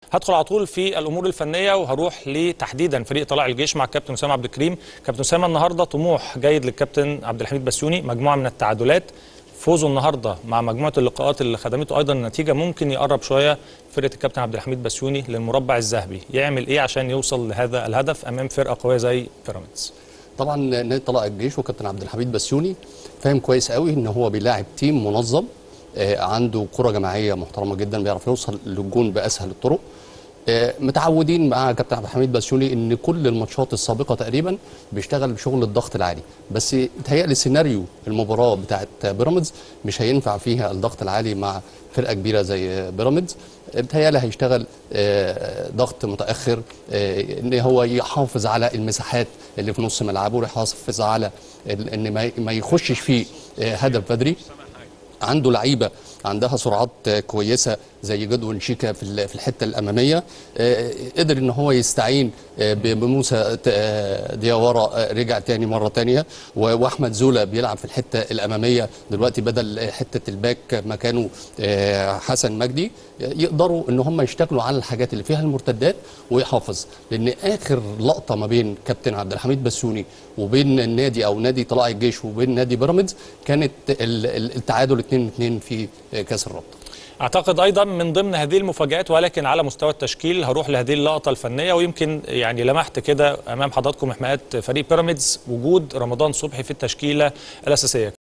هدخل على طول في الامور الفنيه وهروح لتحديدا فريق طلائع الجيش مع الكابتن اسامه عبد الكريم كابتن اسامه النهارده طموح جيد للكابتن عبد الحميد بسيوني مجموعه من التعادلات فوزه النهارده مع مجموعه اللقاءات اللي خدمته ايضا النتيجه ممكن يقرب شويه فرقه الكابتن عبد الحميد بسيوني للمربع الذهبي يعمل ايه عشان يوصل لهذا الهدف امام فرقه قويه زي بيراميدز طبعا نادي طلائع الجيش وكابتن عبد الحميد بسيوني فاهم كويس قوي ان هو بيلاعب تيم منظم آه، عنده كره جماعيه محترمه جدا بيعرف يوصل للجون باسهل الطرق آه، متعودين مع كابتن عبد الحميد بسيوني ان كل الماتشات السابقه تقريبا بيشتغل بشغل الضغط العالي بس متهيألي سيناريو المباراه بتاعت بيراميدز مش هينفع فيها الضغط العالي مع فرقه كبيره زي بيراميدز بتهيألي هيشتغل آه، ضغط متاخر آه، ان هو يحافظ على المساحات اللي في نص ملعبه يحافظ على ال- ان ما- ما يخشش فيه آه، هدف بدري عنده لعيبه عندها سرعات آه، كويسه زي جدول شيكا في ال- في الحته الاماميه آه، قدر ان هو يستعين آه، ب- بموسى ت- آه، دياورا آه، رجع تاني مره تانية و- واحمد زولا بيلعب في الحته الاماميه دلوقتي بدل آه، حته الباك مكانه آه، حسن مجدي يقدروا ان هم يشتغلوا على الحاجات اللي فيها المرتدات ويحافظ لان اخر لقطه ما بين كابتن عبد الحميد بسيوني وبين النادي او نادي طلائع الجيش وبين نادي بيراميدز كانت ال- ال- التعادل 2-2 في آه، كاس الرابطه اعتقد ايضا من ضمن هذه المفاجات ولكن على مستوى التشكيل هروح لهذه اللقطه الفنيه ويمكن يعني لمحت كده امام حضراتكم احماءات فريق بيراميدز وجود رمضان صبحي في التشكيله الاساسيه